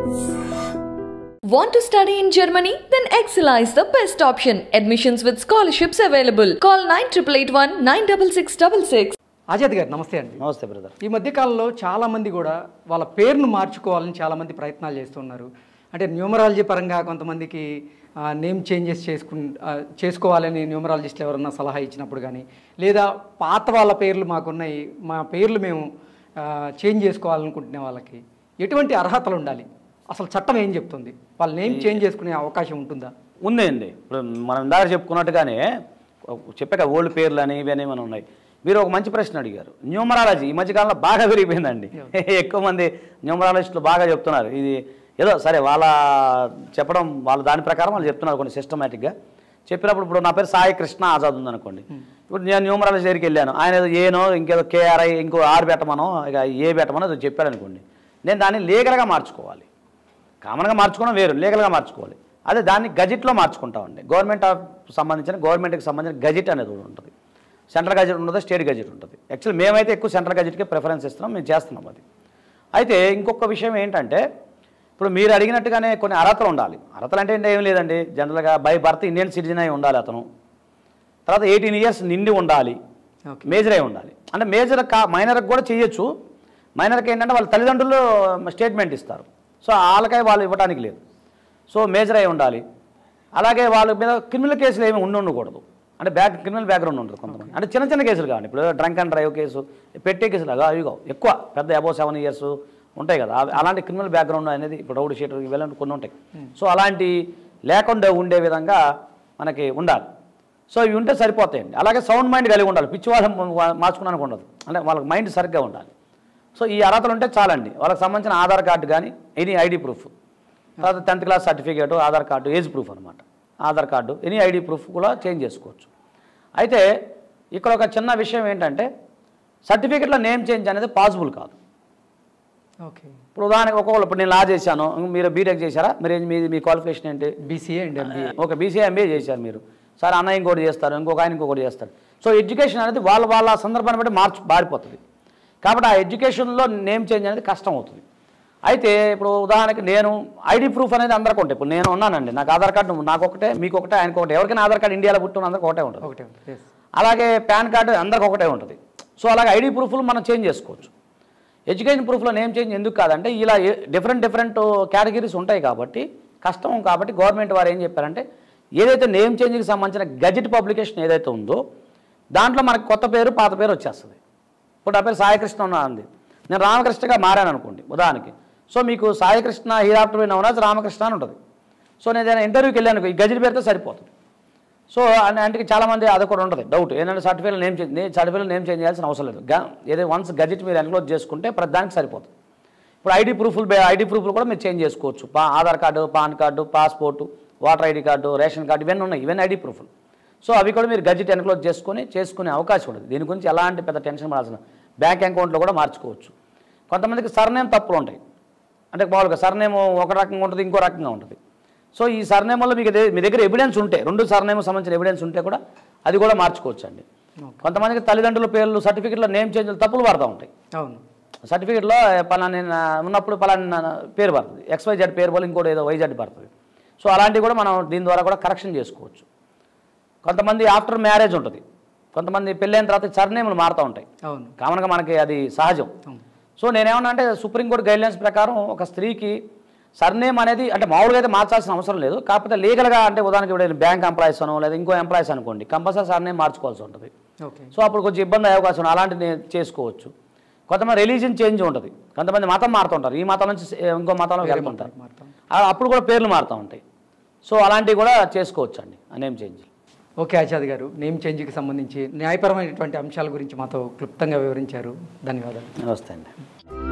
Want to study in Germany? Then Excella is the best option. Admissions with scholarships available. Call 9881 96666. Ajay గారు నమస్తే అండి నమస్తే brother ఈ మధ్యకాలంలో చాలామంది కూడా వాళ్ళ పేరును మార్చుకోవాలని చాలామంది ప్రయత్నాలు చేస్తున్నారు అంటే న్యూమరాలజీ పరంగా కొంతమందికి నేమ్ చేంజెస్ చేసుకు ఆ, చేసుకోవాలని న్యూమరాలజిస్టులు ఎవరన్నా సలహా ఇచ్చినప్పుడు కానీ లేదా పాత వాళ్ళ పేర్లు మాకున్నాయి మా పేర్లు మేము చేంజ్ చేసుకోవాలనుకుంటున్న వాళ్ళకి ఎటువంటి అర్హతలు ఉండాలి అసలు చట్టం ఏం చెప్తుంది వాళ్ళ నేమ్ చేంజ్ చేసుకునే అవకాశం ఉంటుందా ఉందండి ఇప్పుడు మనం ఇందాక చెప్పుకున్నట్టుగానే చెప్పాక ఓల్డ్ పేర్లు అని ఇవన్నీ మనం ఉన్నాయి మీరు ఒక మంచి ప్రశ్న అడిగారు న్యూమరాలజీ ఈ మధ్యకాలంలో బాగా పెరిగిపోయిందండి ఎక్కువ మంది న్యూమరాలజిస్టులు బాగా చెప్తున్నారు ఇది ఏదో సరే వాళ్ళ చెప్పడం వాళ్ళ దాని ప్రకారం వాళ్ళు చెప్తున్నారు కొన్ని సిస్టమేటిక్గా చెప్పినప్పుడు ఇప్పుడు నా పేరు సాయి కృష్ణ ఆజాద్ ఉందనుకోండి ఇప్పుడు నేను న్యూమరాలజీ దగ్గరికి వెళ్ళాను ఆయన ఏదో ఏనో ఇంకేదో కేఆర్ఐ ఇంకో ఆర్ పెట్టమనో ఇక ఏ పెట్టమనో ఏదో చెప్పాడు అనుకోండి నేను దాన్ని లీగల్గా మార్చుకోవాలి కామన్గా మార్చుకోవడం వేరు లీగల్గా మార్చుకోవాలి అదే దాన్ని గజెట్లో మార్చుకుంటామండి గవర్నమెంట్ ఆఫ్ సంబంధించిన గవర్నమెంట్కి సంబంధించిన గజెట్ అనేది ఒకటి ఉంటుంది సెంట్రల్ గజెట్ ఉంటుంది స్టేట్ గజెట్ ఉంటుంది యాక్చువల్లీ మేమైతే ఎక్కువ సెంట్రల్ గజెట్కి ప్రిఫరెన్స్ ఇస్తున్నాం మేము చేస్తున్నాం అది అయితే ఇంకొక విషయం ఏంటంటే ఇప్పుడు మీరు అడిగినట్టుగానే కొన్ని అర్హతలు ఉండాలి అర్హతలు అంటే ఏంటి ఏం లేదండి జనరల్గా బై బర్త్ ఇండియన్ సిటిజన్ అయి ఉండాలి అతను తర్వాత ఎయిటీన్ ఇయర్స్ నిండి ఉండాలి ఓకే మేజర్ అయి ఉండాలి అంటే మేజర్ కా మైనర్కి కూడా చేయొచ్చు మైనర్కి ఏంటంటే వాళ్ళ తల్లిదండ్రులు స్టేట్మెంట్ ఇస్తారు సో వాళ్ళకై వాళ్ళు ఇవ్వడానికి లేదు సో మేజర్ అయి ఉండాలి అలాగే వాళ్ళ మీద క్రిమినల్ కేసులు ఏమి ఉండి ఉండకూడదు అంటే బ్యాక్ క్రిమినల్ బ్యాక్గ్రౌండ్ ఉంటుంది కొంతమంది అంటే చిన్న చిన్న కేసులు కావండి ఇప్పుడు డ్రంక్ అండ్ డ్రైవ్ కేసు పెట్టే కేసులు అవి అవి కావు ఎక్కువ పెద్ద అబౌవ్ సెవెన్ ఇయర్స్ ఉంటాయి కదా అవి- అలాంటి క్రిమినల్ బ్యాక్గ్రౌండ్ అనేది ఇప్పుడు రౌడ్ షీటర్ ఇవన్నీ కొన్ని ఉంటాయి సో అలాంటి లేకుండా ఉండే విధంగా మనకి ఉండాలి సో ఇవి ఉంటే సరిపోతాయండి అలాగే సౌండ్ మైండ్ కలిగి ఉండాలి పిచ్చి వాళ్ళని మార్చుకోవడానికి ఉండదు అంటే వాళ్ళకి మైండ్ సరిగ్గా ఉండాలి సో ఈ అర్హతలు ఉంటే చాలండి వాళ్ళకి సంబంధించిన ఆధార్ కార్డు కానీ ఎనీ ఐడి ప్రూఫ్ తర్వాత tenth class certificate Aadhaar card age proof అనమాట Aadhaar card any ID proof కూడా చేంజ్ చేసుకోవచ్చు అయితే ఇక్కడ ఒక చిన్న విషయం ఏంటంటే సర్టిఫికేట్లో నేమ్ చేంజ్ అనేది పాసిబుల్ కాదు ఓకే ఇప్పుడు ఉదాహరణకి ఒక్కొక్కరు ఇప్పుడు నేను లా చేశాను మీరు బీటెక్ చేశారా మీరు ఏం- మీ మీ క్వాలిఫికేషన్ ఏంటి బీసీఏ అండ్ ఎంబీఏ ఒక బీసీఏ ఎంబీఏ చేశారు మీరు సరే అన్న ఇంకోటి చేస్తారు ఇంకొక ఆయన ఇంకొకటి చేస్తారు సో ఎడ్యుకేషన్ అనేది వాళ్ళ వాళ్ళ సందర్భాన్ని బట్టి మార్చు మారిపోతుంది కాబట్టి ఆ ఎడ్యుకేషన్లో నేమ్ చేంజ్ అనేది కష్టం అవుతుంది అయితే ఇప్పుడు ఉదాహరణకి నేను ఐడి ప్రూఫ్ అనేది అందరికీ ఉంటాయి ఇప్పుడు నేను ఉన్నానండి నాకు ఆధార్ కార్డు నాకు ఒకటే మీకు ఒకటే ఆయనకు ఒకటే ఎవరికైనా ఆధార్ కార్డు ఇండియాలో పుట్టిన అందరికీ ఒకటే ఉంటుంది ఒకటే ఎస్ అలాగే పాన్ కార్డు అందరికి ఒకటే ఉంటుంది సో అలాగే ఐడి ప్రూఫ్లు మనం చేంజ్ చేసుకోవచ్చు ఎడ్యుకేషన్ ప్రూఫ్లో నేమ్ చేంజ్ ఎందుకు కాదంటే ఇలా డిఫరెంట్ డిఫరెంట్ కేటగిరీస్ ఉంటాయి కాబట్టి కష్టం కాబట్టి గవర్నమెంట్ వారు ఏం చెప్పారంటే ఏదైతే నేమ్ చేంజ్కి సంబంధించిన గజెట్ పబ్లికేషన్ ఏదైతే ఉందో దాంట్లో మనకు కొత్త పేరు పాత పేరు వచ్చేస్తుంది ఇప్పుడు నా పేరు సాయికృష్ణ ఉన్నా అంది నేను రామకృష్ణగా మారాను అనుకోండి ఉదాహరణకి సో మీకు సాయికృష్ణ హీరాఫ్టర్ నవరాజ్ రామకృష్ణ అని ఉంటుంది సో నేను ఏదైనా ఇంటర్వ్యూకి వెళ్ళాను ఈ గజెట్ పేరుతో సరిపోతుంది సో అంటే అంటే చాలామంది అది కూడా ఉంటుంది డౌట్ ఏంటంటే certificate name change certificate name change చేయాల్సిన అవసరం లేదు గా- ఏదో వన్స్ గజెట్ మీరు ఎన్క్లోజ్ చేసుకుంటే ప్రతి దానికి సరిపోతుంది ఇప్పుడు ఐడి ప్రూఫ్లు ఐడి ప్రూఫ్లు కూడా మీరు చేంజ్ చేసుకోవచ్చు పా Aadhaar card PAN card passport voter ID card ration card ఇవన్నీ ఉన్నాయి ఇవన్నీ ఐడి ప్రూఫ్లు సో అవి కూడా మీరు గజెట్ ఎన్క్లోజ్ చేసుకొని చేసుకునే అవకాశం ఉంటుంది దీని గురించి ఎలాంటి పెద్ద టెన్షన్ పడాల్సిన బ్యాంక్ అకౌంట్లో కూడా మార్చుకోవచ్చు కొంతమందికి సర్నేమ్ తప్పులు ఉంటాయి అంటే మామూలుగా సర్నేమ్ ఒక రకంగా ఉంటుంది ఇంకో రకంగా ఉంటుంది సో ఈ సర్నేమ్ వల్ల మీకు దే- మీ దగ్గర ఎవిడెన్స్ ఉంటే రెండు సర్నేమ్ సంబంధించిన ఎవిడెన్స్ ఉంటే కూడా అది కూడా మార్చుకోవచ్చు అండి కొంతమందికి తల్లిదండ్రుల పేర్లు సర్టిఫికెట్లో నేమ్ చేంజ్ తప్పులు పడుతూ ఉంటాయి అవును సర్టిఫికెట్లో పలానా నా- ఉన్నప్పుడు పలానా నా పేరు పడుతుంది ఎక్స్వై జెడ్ పేరు వల్ల ఇంకోటి ఏదో వైజెడ్ పడుతుంది సో అలాంటివి కూడా మనం దీని ద్వారా కూడా కరెక్షన్ చేసుకోవచ్చు కొంతమంది ఆఫ్టర్ మ్యారేజ్ ఉంటుంది కొంతమంది పెళ్ళైన తర్వాత సర్నేములు మారుతూ ఉంటాయి అవును కామన్గా మనకి అది సహజం అవును. సో నేనేమన్నా అంటే సుప్రీంకోర్టు గైడ్లైన్స్ ప్రకారం ఒక స్త్రీకి సర్నేమ్ అనేది అంటే మామూలుగా అయితే మార్చాల్సిన అవసరం లేదు కాకపోతే లీగల్గా అంటే ఉదాహరణకి ఇప్పుడు బ్యాంక్ ఎంప్లాయీస్ అనో లేదా ఇంకో ఎంప్లాయీస్ అనుకోండి కంపల్సరీ సర్నేమ్ మార్చుకోవాల్సి ఉంటుంది ఓకే సో అప్పుడు కొంచెం ఇబ్బంది అయ్యే అవకాశం ఉంది. అలాంటివి నేను చేసుకోవచ్చు కొంతమంది రిలీజియన్ చేంజ్ ఉంటుంది కొంతమంది మతం మారుతుంటారు ఈ మతం నుంచి ఇంకో మతంలోకి వెళ్తుంటారు మారుతాం ఆ- అప్పుడు కూడా పేర్లు మారుతూ ఉంటాయి సో అలాంటివి కూడా చేసుకోవచ్చు అండి ఆ నేమ్ చేంజ్ ఓకే ఆచాద్ గారు నేమ్ చేంజ్కి సంబంధించి న్యాయపరమైనటువంటి అంశాల గురించి మాతో క్లుప్తంగా వివరించారు ధన్యవాదాలు నమస్తే అండి